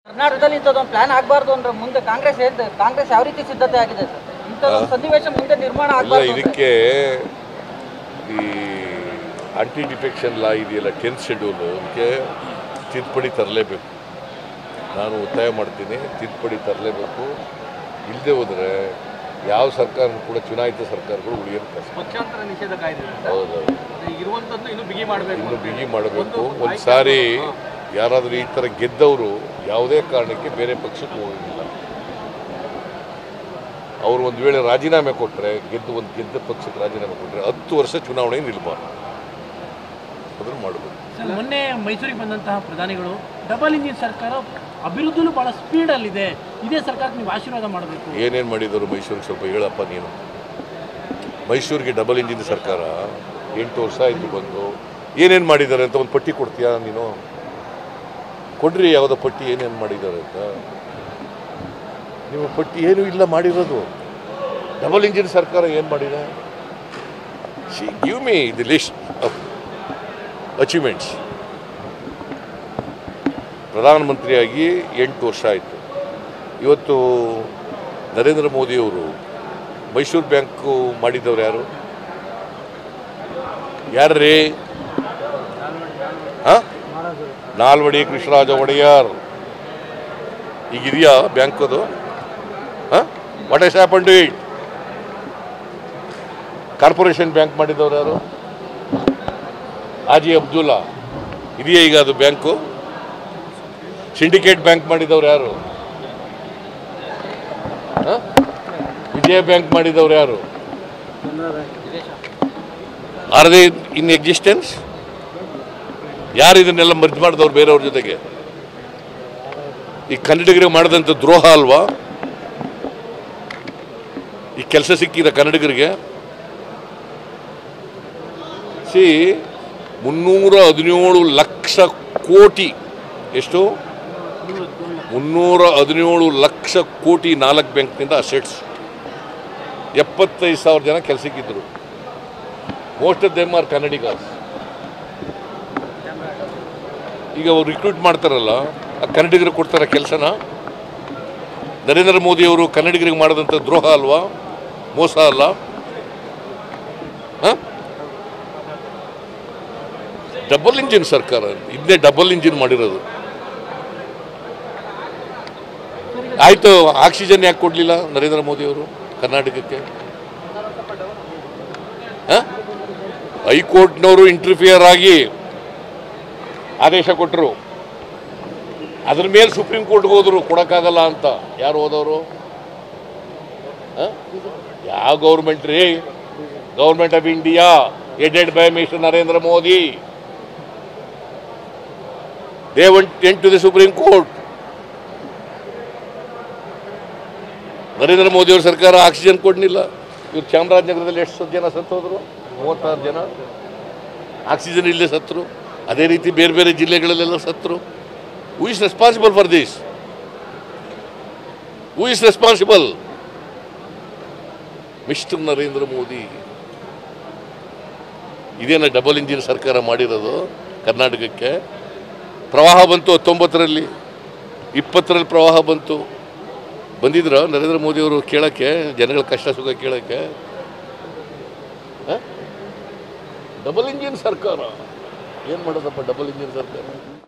ಕರ್ನಾಟಕದಲ್ಲಿ ಇಂಥದ್ದೊಂದು ಪ್ಲಾನ್ ಆಗಬಾರ್ದು ಅಂದ್ರೆ ಮುಂದೆ ಕಾಂಗ್ರೆಸ್ ಏನ್ ಕಾಂಗ್ರೆಸ್ ಯಾವ ರೀತಿ ಸಿದ್ಧತೆ ಆಗಿದೆ ಸರ್ ಇಂಥದ್ದೊಂದು ಸನ್ನಿವೇಶ ಮುಂದೆ ನಿರ್ಮಾಣ ಇಲ್ಲ ಆಗಬಾರ್ದು ಇದಕ್ಕೆ ಈ ಆಂಟಿ ಡಿಫೆಕ್ಷನ್ ಲಾ ಇದೆಯಲ್ಲ ಟೆಂತ್ ಶೆಡ್ಯೂಲು ಅದಕ್ಕೆ ತಿದ್ದುಪಡಿ ತರಲೇಬೇಕು ನಾನು ಒತ್ತಾಯ ಮಾಡ್ತೀನಿ ತಿದ್ದುಪಡಿ ತರಲೇಬೇಕು ಇಲ್ಲದೆ ಹೋದರೆ ಯಾವ ಸರ್ಕಾರ ಕೂಡ ಚುನಾಯಿತ ಸರ್ಕಾರಗಳು ಉಳಿಯೋದು ಕಷ್ಟ ಪಕ್ಷಾಂತರ ನಿಷೇಧ ಕಾಯ್ದೆ ಇದೆ. ಹೌದು ಇರುವಂತದ್ದು ಇನ್ನು ಬಿಗಿ ಮಾಡಬೇಕು ಇನ್ನು ಬಿಗಿ ಮಾಡಬೇಕು ಒಂದು ಸಾರಿ ಯಾರಾದರೂ ಈ ಥರ ಗೆದ್ದವರು ಯಾವುದೇ ಕಾರಣಕ್ಕೆ ಬೇರೆ ಪಕ್ಷಕ್ಕೆ ಹೋಗೋದಿಲ್ಲ ಅವರು ಒಂದು ವೇಳೆ ರಾಜೀನಾಮೆ ಕೊಟ್ಟರೆ ಗೆದ್ದು ಒಂದು ಗೆದ್ದ ಪಕ್ಷಕ್ಕೆ ರಾಜೀನಾಮೆ ಕೊಟ್ಟರೆ ಹತ್ತು ವರ್ಷ ಚುನಾವಣೆ ನಿಲ್ಬಾರ್ದು ಅದನ್ನು ಮಾಡಬೇಕು ಸರ್ ಮೊನ್ನೆ ಮೈಸೂರಿಗೆ ಬಂದಂತಹ ಪ್ರಧಾನಿಗಳು ಡಬಲ್ ಇಂಜಿನ್ ಸರ್ಕಾರ ಅಭಿವೃದ್ಧಿಲೂ ಬಹಳ ಸ್ಪೀಡಲ್ಲಿದೆ ಇದೇ ಸರ್ಕಾರಕ್ಕೆ ನೀವು ಆಶೀರ್ವಾದ ಮಾಡಬೇಕು ಏನೇನು ಮಾಡಿದರು ಮೈಸೂರಿಗೆ ಸ್ವಲ್ಪ ಹೇಳಪ್ಪ ನೀನು ಮೈಸೂರಿಗೆ ಡಬಲ್ ಇಂಜಿನ್ ಸರ್ಕಾರ ಎಂಟು ವರ್ಷ ಆಯಿತು ಬಂದು ಏನೇನು ಮಾಡಿದ್ದಾರೆ ಅಂತ ಒಂದು ಪಟ್ಟಿ ಕೊಡ್ತೀಯಾ ನೀನು ಕೊಡ್ರಿ ಯಾವುದೋ ಪಟ್ಟಿ ಏನೇನು ಮಾಡಿದ್ದಾರೆ ಅಂತ ನೀವು ಪಟ್ಟಿ ಏನೂ ಇಲ್ಲ ಮಾಡಿರೋದು ಡಬಲ್ ಇಂಜಿನ್ ಸರ್ಕಾರ ಏನು ಮಾಡಿದೆ see give me the list of achievements ಪ್ರಧಾನಮಂತ್ರಿಯಾಗಿ ಎಂಟು ವರ್ಷ ಆಯಿತು ಇವತ್ತು ನರೇಂದ್ರ ಮೋದಿಯವರು ಮೈಸೂರು ಬ್ಯಾಂಕು ಮಾಡಿದವ್ರು ಯಾರು ಯಾರ್ರೀ ಹಾಂ ನಾಲ್ವಡಿ ಕೃಷ್ಣರಾಜ ಒಡೆಯರ್ ಈಗಿದೆಯಾ ಬ್ಯಾಂಕ್ ಅದು ಹಾಂ what is happen to it corporation bank ಮಾಡಿದವ್ರು ಯಾರು ಹಾಜಿ ಅಬ್ದುಲ್ಲಾ ಇದೆಯಾ ಈಗ ಅದು ಬ್ಯಾಂಕು ಸಿಂಡಿಕೇಟ್ ಬ್ಯಾಂಕ್ ಮಾಡಿದವ್ರು ಯಾರು ಹ? ವಿಜಯ ಬ್ಯಾಂಕ್ ಮಾಡಿದವ್ರು ಯಾರು ಆರ್ ದೇ ಇನ್ ಎಕ್ಸಿಸ್ಟೆನ್ಸ್ ಯಾರು ಇದನ್ನೆಲ್ಲ ಮರ್ಜ್ ಮಾಡಿದವ್ರು ಬೇರೆಯವ್ರ ಜೊತೆಗೆ ಈ ಕನ್ನಡಿಗರಿಗೆ ಮಾಡಿದಂಥ ದ್ರೋಹ ಅಲ್ವಾ ಈ ಕೆಲಸ ಸಿಕ್ಕಿದ ಕನ್ನಡಿಗರಿಗೆ ಸಿ ಮುನ್ನೂರ ಹದಿನೇಳು ಲಕ್ಷ ಕೋಟಿ ಎಷ್ಟು ಮುನ್ನೂರ ಹದಿನೇಳು ಲಕ್ಷ ಕೋಟಿ ನಾಲ್ಕು ಬ್ಯಾಂಕ್ನಿಂದ ಅಸೆಟ್ಸ್ ಎಪ್ಪತ್ತೈದು ಸಾವಿರ ಜನ ಕೆಲಸಕ್ಕಿದ್ರು most of them are Kannadigas ಈಗ ಅವ್ರು ರಿಕ್ರೂಟ್ ಮಾಡ್ತಾರಲ್ಲ ಆ ಕನ್ನಡಿಗರಿಗೆ ಕೊಡ್ತಾರ ಕೆಲಸನ ನರೇಂದ್ರ ಮೋದಿಯವರು ಕನ್ನಡಿಗರಿಗೆ ಮಾಡಿದಂಥ ದ್ರೋಹ ಅಲ್ವಾ ಮೋಸ ಅಲ್ಲ ಹಾಂ ಡಬಲ್ ಇಂಜಿನ್ ಸರ್ಕಾರ ಇದನ್ನೇ ಡಬಲ್ ಇಂಜಿನ್ ಮಾಡಿರೋದು ಆಯಿತು ಆಕ್ಸಿಜನ್ ಯಾಕೆ ಕೊಡಲಿಲ್ಲ ನರೇಂದ್ರ ಮೋದಿ ಅವರು ಕರ್ನಾಟಕಕ್ಕೆ ಹ? ಹೈಕೋರ್ಟ್ನವರು ಇಂಟರ್ಫಿಯರ್ ಆಗಿ ಆದೇಶ ಕೊಟ್ಟರು ಅದ್ರ ಮೇಲೆ ಸುಪ್ರೀಂ ಕೋರ್ಟ್ಗೆ ಹೋದ್ರು ಕೊಡೋಕ್ಕಾಗಲ್ಲ ಅಂತ ಯಾರು ಹೋದವರು ಹ? ಯಾವ ಗೌರ್ಮೆಂಟ್ ರೀ government of India aided by mister Narendra Modi they went went to the supreme court Narendra Modi ಅವ್ರ ಸರ್ಕಾರ ಆಕ್ಸಿಜನ್ ಕೊಡಲಿಲ್ಲ ಇವ್ರು ಚಾಮರಾಜನಗರದಲ್ಲಿ ಎಷ್ಟು ಜನ ಸತ್ತೋದ್ರು ಮೂವತ್ತಾರು ಜನ ಆಕ್ಸಿಜನ್ ಇಲ್ಲದೆ ಸತ್ತರು ಅದೇ ರೀತಿ ಬೇರೆ ಬೇರೆ ಜಿಲ್ಲೆಗಳಲ್ಲೆಲ್ಲ ಸತ್ತರು who is responsible for this who is responsible mister Narendra Modi ಇದೇನ ಡಬಲ್ ಇಂಜಿನ್ ಸರ್ಕಾರ ಮಾಡಿರೋದು ಕರ್ನಾಟಕಕ್ಕೆ ಪ್ರವಾಹ ಬಂತು ಹತ್ತೊಂಬತ್ತರಲ್ಲಿ ಇಪ್ಪತ್ತರಲ್ಲಿ ಪ್ರವಾಹ ಬಂತು ಬಂದಿದ್ರ ನರೇಂದ್ರ ಮೋದಿ ಅವರು ಕೇಳಕ್ಕೆ ಜನಗಳ ಕಷ್ಟ ಸುಖ ಕೇಳಕ್ಕೆ ಡಬಲ್ ಇಂಜಿನ್ ಸರ್ಕಾರ ಏನು ಮಾಡೋದಪ್ಪ ಡಬಲ್ ಇಂಜಿನ್ ಸರ್ಕಾರ